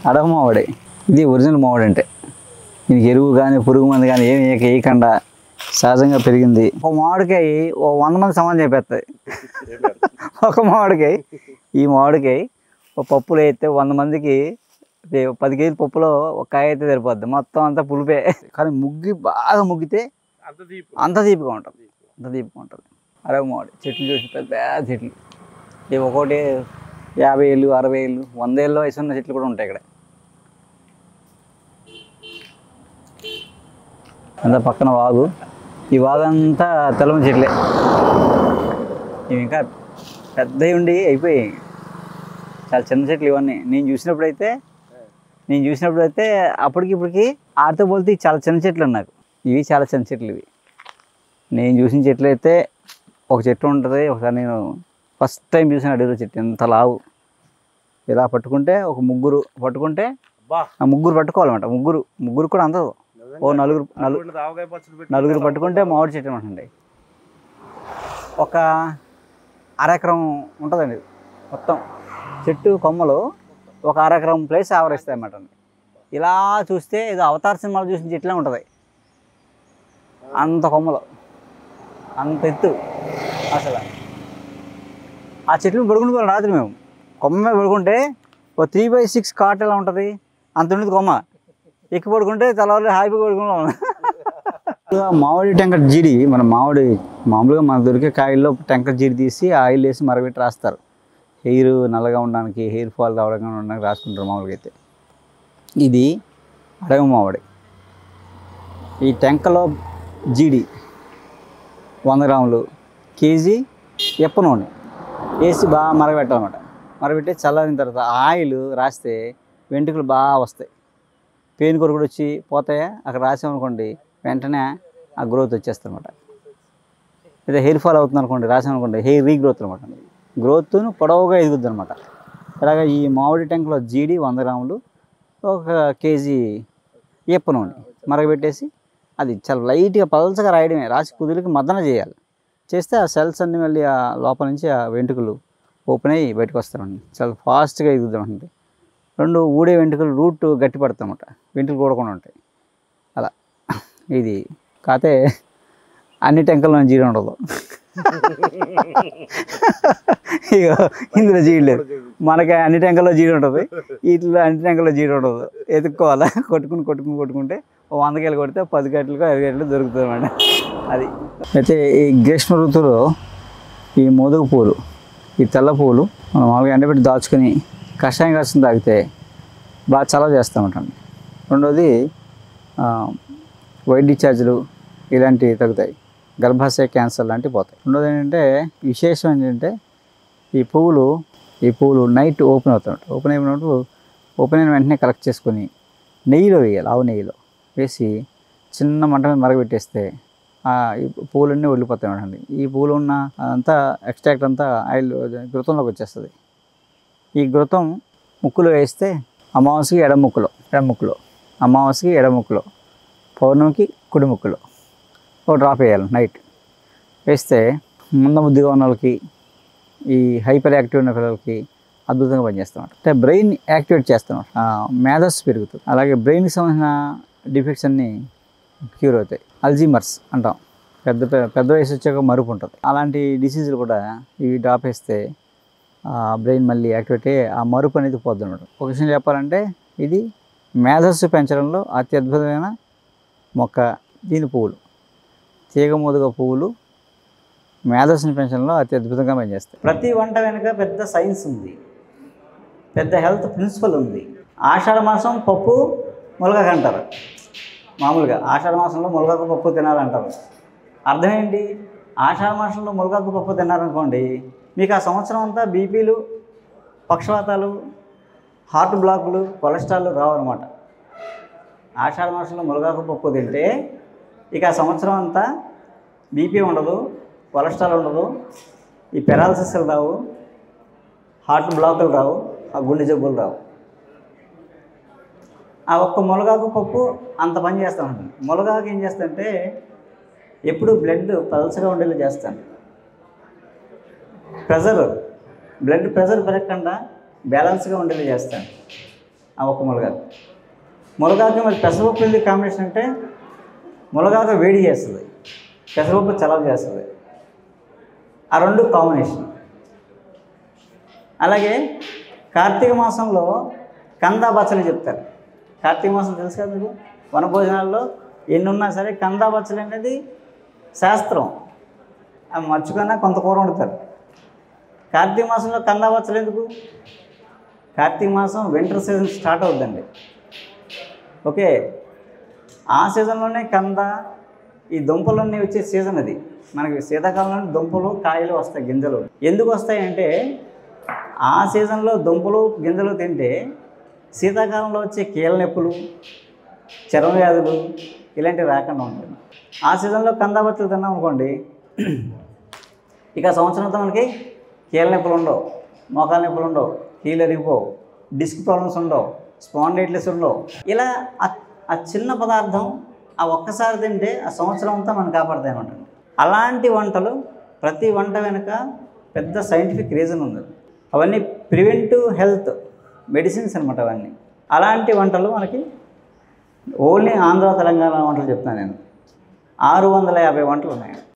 అడవి మామిడి ఇది ఒరిజినల్ మామిడి అంటే దీనికి ఎరువు కానీ పురుగు మందు కానీ ఏమి వేయక వేయకుండా సహజంగా పెరిగింది ఒక మామిడికాయ ఓ వంద మంది సమానం చెప్పేస్తుంది ఒక మామిడికాయ ఈ మామిడికాయ ఒక పప్పులో వేస్తే వంద మందికి ఇది పది కేజీల పప్పులో ఒక కాయ అయితే సరిపోద్ది మొత్తం అంతా పులిపే కానీ ముగ్గి బాగా ముగ్గితే అంత తీపి అంత తీపిగా ఉంటుంది అంత తీపిగా ఉంటుంది అరవై మామిడి చెట్లు చూసి పెద్ద పెద్ద చెట్లు ఇవి ఒక్కోటి యాభై ఏళ్ళు అరవై ఏళ్ళు వంద ఏళ్ళ వయసు ఉన్న చెట్లు కూడా ఉంటాయి ఇక్కడ అంత పక్కన వాగు ఈ వాగు అంతా తెల్లమ చెట్లే ఇవి ఇంకా పెద్దవి ఉండి అయిపోయాయి చాలా చిన్న చెట్లు ఇవన్నీ నేను చూసినప్పుడు అయితే నేను చూసినప్పుడు అయితే అప్పటికి ఇప్పటికి ఆడితో పోలితే ఇవి చాలా చిన్న చెట్లు ఉన్నాయి నాకు ఇవి చాలా చిన్న చెట్లు ఇవి నేను చూసిన చెట్లు అయితే ఒక చెట్టు ఉంటుంది ఒకసారి నేను ఫస్ట్ టైం చూసిన అడవిలో చెట్టు ఎంత లావు ఇలా పట్టుకుంటే ఒక ముగ్గురు పట్టుకుంటే అబ్బా ఆ ముగ్గురు పట్టుకోవాలన్నమాట ముగ్గురు ముగ్గురు కూడా అందదు ఓ నలుగురు నలుగురు అటువంటి ఆవకాయ పచ్చడి పెట్టి నలుగురు పట్టుకుంటే మామిడి చెట్టు అనమాట ఒక అరెకరం ఉంటుందండి మొత్తం చెట్టు కొమ్మలు ఒక అరెకరం ప్లేస్ ఆవరిస్తాయి అన్నమాట ఇలా చూస్తే ఇది అవతార సినిమాలు చూసిన చెట్లే ఉంటుంది అంత కొమ్మలు అంత ఎత్తు అసలు ఆ చెట్లు పడుకుని పోయాం రాత్రి మేము కొమ్మ మీద పడుకుంటే ఒక త్రీ బై సిక్స్ కాట్ ఎలా ఉంటుంది అంత ఉండేది కొమ్మ ఎక్కి పడుకుంటే తెల్లవారు హాయిగా పడుకున్నాం మామిడి టెంకర్ జీడి మన మామిడి మామూలుగా మనకు దొరికే కాయల్లో టెంకర్ జీడి తీసి ఆయిల్ వేసి మరగబెట్టి రాస్తారు హెయిర్ నల్లగా ఉండడానికి హెయిర్ ఫాల్ రావడం ఉండడానికి రాసుకుంటారు మామూలుగా అయితే ఇది అడవి మామిడి ఈ టెంకలో జీడి వంద గ్రాములు కేజీ ఎప్ప నూనె వేసి బాగా మరగబెట్టాలన్నమాట మరగబెట్టి చల్లారిన తర్వాత ఆయిల్ రాస్తే వెంట్రుకలు బాగా వస్తాయి పెయిన్ కొరకు వచ్చి పోతాయా అక్కడ రాసామనుకోండి వెంటనే ఆ గ్రోత్ వచ్చేస్తుంది అనమాట అయితే హెయిర్ ఫాల్ అవుతుంది అనుకోండి రాసామనుకోండి హెయిర్ రీగ్రోత్ అనమాట గ్రోత్ను పొడవుగా ఎదుగుద్ది అనమాట ఇలాగ ఈ మామిడి ట్యాంక్లో జీడి వంద గ్రాములు ఒక కేజీ ఏప్ప నూనె మరగబెట్టేసి అది చాలా లైట్గా పల్చగా రాయడమే రాసి కుదురుకి మద్దన చేయాలి చేస్తే ఆ సెల్స్ అన్ని మళ్ళీ ఆ లోపల నుంచి ఆ వెంట్రుకలు ఓపెన్ అయ్యి బయటకు వస్తామండి చాలా ఫాస్ట్గా ఎదుగుతామండి రెండు ఊడే వెంట్రుకలు రూట్ గట్టి పడతామన్నమాట వెంట్రుకలు కూడకుండా ఉంటాయి అలా ఇది కాతే అన్ని టెంకల్లో జీడి ఉండదు ఇక ఇందులో జీడి లేదు మనకి అన్ని టెంకల్లో జీడి ఉంటుంది వీటిలో అన్ని టెంకల్లో జీడి ఉండదు ఎత్తుక్కోవాలా కొట్టుకుని కొట్టుకుని కొట్టుకుంటే ఓ వంద గేలు కొడితే పది గంటలకు ఐదు గంటలు దొరుకుతుంది అన్నమాట అది అయితే ఈ గ్రీష్మ ఋతువులో ఈ మోదుగు పూలు ఈ తెల్ల పూలు మనం మామూలుగా ఎండబెట్టి దాచుకొని కషాయం కాసుకుని తాగితే బాగా చలవ చేస్తామంటండి రెండోది ఆ, వైట్ డిశ్చార్జ్లు ఇలాంటివి తగ్గుతాయి గర్భాశయ క్యాన్సర్ లాంటివి పోతాయి రెండోది ఏంటంటే విశేషం ఏంటంటే ఈ పువ్వులు ఈ పువ్వులు నైట్ ఓపెన్ అవుతాయి ఓపెన్ అయినప్పుడు ఓపెన్ అయిన వెంటనే కలెక్ట్ చేసుకొని నెయ్యిలో వేయాలి ఆవు నెయ్యిలో వేసి చిన్న మంట మీద మరగబెట్టేస్తే ఆ ఈ పువ్వులన్నీ వెళ్ళిపోతాయి అన్నమాట ఈ పువ్వులు ఉన్న అంతా ఎక్స్ట్రాక్ట్ అంతా ఆయిల్ ఘృతంలోకి వచ్చేస్తుంది ఈ ఘృతం ముక్కులో వేస్తే అమావాస్యకి ఎడ ముక్కులో ఎడ ముక్కులో అమావాస్యకి ఎడ ముక్కులో పౌర్ణమికి కుడి ముక్కులో ఒక డ్రాప్ వేయాలి నైట్ వేస్తే మందబుద్ధిగా ఉన్న వాళ్ళకి ఈ హైపర్ యాక్టివ్ ఉన్న పిల్లలకి అద్భుతంగా పనిచేస్తాం అంటే బ్రెయిన్ యాక్టివేట్ చేస్తాం మేధస్సు పెరుగుతుంది అలాగే బ్రెయిన్కి సంబంధించిన డిఫెక్ట్స్ అన్నీ క్యూర్ అవుతాయి అల్జీమర్స్ అంటాం పెద్ద పె- పెద్ద వయసు వచ్చాక మరుపు ఉంటుంది అలాంటి డిసీజులు కూడా ఇవి డ్రాప్ వేస్తే బ్రెయిన్ మళ్ళీ యాక్టివేట్ అయ్యి ఆ మరుపు అనేది పోద్ది అనమాట ఒక విషయం చెప్పాలంటే ఇది మేధస్సు పెంచడంలో అతి అద్భుతమైన మొక్క దీని పువ్వులు తీగ మోదుగ పువ్వులు మేధస్సుని పెంచడంలో అతి అద్భుతంగా పనిచేస్తాయి ప్రతి వంట వెనుక పెద్ద సైన్స్ ఉంది పెద్ద హెల్త్ ప్రిన్సిపల్ ఉంది ఆషాఢ మాసం పప్పు ములగాకు అంటారు మామూలుగా ఆషాఢ మాసంలో ములగాకు పప్పు తినాలంటారు అర్థం ఏంటి ఆషాఢ మాసంలో ములగాకు పప్పు తిన్నారనుకోండి మీకు ఆ సంవత్సరం అంతా బీపీలు పక్షవాతాలు హార్ట్ బ్లాకులు కొలెస్ట్రాల్ రావు అనమాట ఆషాఢ మాసంలో ములగాకు పప్పు తింటే ఇక ఆ సంవత్సరం అంతా బీపీ ఉండదు కొలెస్ట్రాల్ ఉండదు ఈ పెరాలసిస్లు రావు హార్ట్ బ్లాకులు రావు ఆ గుండె జబ్బులు రావు ఆ ఒక్క మునగాకు పప్పు అంత పని చేస్తాను మునగాకు ఏం చేస్తానంటే ఎప్పుడు బ్లడ్ పల్చగా ఉండేలా చేస్తాను ప్రెజర్ బ్లడ్ ప్రెజర్ పెరగకుండా బ్యాలెన్స్గా ఉండేలా చేస్తాను ఆ ఒక్క మునగాకు మునగాకు మరి పెసరపప్పు ఎందుకు కాంబినేషన్ అంటే మునగాకు వేడి చేస్తుంది పెసరపప్పు చలవ చేస్తుంది ఆ రెండు కాంబినేషన్ అలాగే కార్తీక మాసంలో కందా బచ్చలు చెప్తారు కార్తీక మాసం తెలుసు కదా మీకు వనభోజనాల్లో ఎన్ని ఉన్నా సరే కందా బచ్చలు అనేది శాస్త్రం అవి మర్చుకున్నా కొంత కూర వండుతారు కార్తీక మాసంలో కందా బచ్చలు ఎందుకు కార్తీక మాసం వింటర్ సీజన్ స్టార్ట్ అవుతుందండి ఓకే ఆ సీజన్లోనే కంద ఈ దుంపలన్నీ వచ్చే సీజన్ అది మనకి శీతాకాలంలో దుంపలు కాయలు వస్తాయి గింజలు ఎందుకు వస్తాయంటే ఆ సీజన్లో దుంపలు గింజలు తింటే శీతాకాలంలో వచ్చే కీళ్ళ నొప్పులు చర్మ వ్యాధులు ఇలాంటివి రాకుండా ఉంటాయి ఆ సీజన్లో కందాబత్తులు తిన్నాం అనుకోండి ఇక సంవత్సరంతో మనకి కీళ్ళ నొప్పులు ఉండవు మోకాల నొప్పులు ఉండవు కీళ్ళు ఎరిగిపోవు డిస్క్ ప్రాబ్లమ్స్ ఉండవు స్పాండైటిస్ ఉండవు ఇలా ఆ- ఆ చిన్న పదార్థం ఆ ఒక్కసారి తింటే ఆ సంవత్సరం అంతా మనం కాపాడుతాయి అనమాట అలాంటి వంటలు ప్రతి వంట వెనుక పెద్ద సైంటిఫిక్ రీజన్ ఉంది అవన్నీ ప్రివెంటివ్ హెల్త్ మెడిసిన్స్ అనమాట అవన్నీ అలాంటి వంటలు మనకి ఓన్లీ ఆంధ్ర తెలంగాణ వంటలు చెప్తాను నేను ఆరు వందల యాభై వంటలు ఉన్నాయి